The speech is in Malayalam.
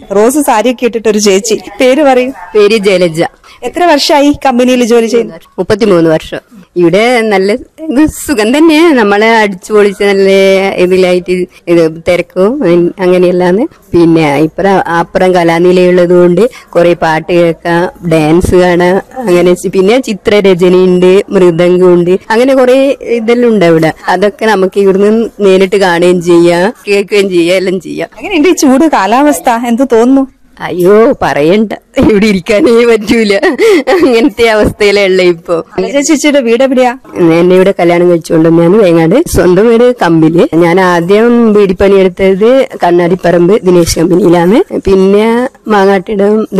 റോസ് സാരിയൊക്കെ ഇട്ടിട്ട് ഒരു ചേച്ചി പേര് പറയും പേര് ജലജ എത്ര വർഷമായി കമ്പനിയിൽ ജോലി ചെയ്യുന്നു മുപ്പത്തിമൂന്ന് വർഷം ഇവിടെ നല്ല ഇത് സുഖം തന്നെ നമ്മളെ അടിച്ചു പൊളിച്ച് നല്ല ഇതിലായിട്ട് ഇത് തിരക്കും അങ്ങനെയല്ലാന്ന് പിന്നെ ഇപ്പുറം അപ്പുറം കലാനിലയുള്ളത് കൊണ്ട് കുറെ പാട്ട് കേൾക്കാം ഡാൻസ് കാണാം അങ്ങനെ ചി- പിന്നെ ചിത്രരചന ഉണ്ട് മൃദംഗം ഉണ്ട് അങ്ങനെ കുറെ ഇതെല്ലാം ഉണ്ട് അവിടെ അതൊക്കെ നമുക്ക് ഇവിടുന്ന് നേരിട്ട് കാണുകയും ചെയ്യാം കേൾക്കുകയും ചെയ്യാം എല്ലാം ചെയ്യാം എങ്ങനെയുണ്ട് ഈ ചൂട് കാലാവസ്ഥ എന്ത് തോന്നുന്നു അയ്യോ പറയണ്ട ഇവിടെ ഇരിക്കാനേ പറ്റൂല അങ്ങനത്തെ അവസ്ഥയിലുള്ള ഇപ്പൊ ജലജ ചേച്ചിയുടെ വീട് എവിടെയാ എന്നെ ഇവിടെ കല്യാണം കഴിച്ചുകൊണ്ട് ഞാൻ വേങ്ങാട് സ്വന്തം വീട് കമ്പില് ഞാൻ ആദ്യം വീടിപ്പണി എടുത്തത് കണ്ണാടിപ്പറമ്പ് ദിനേശ് കമ്പനിയിലാണ് പിന്നെ മാങ്ങാട്ടിടം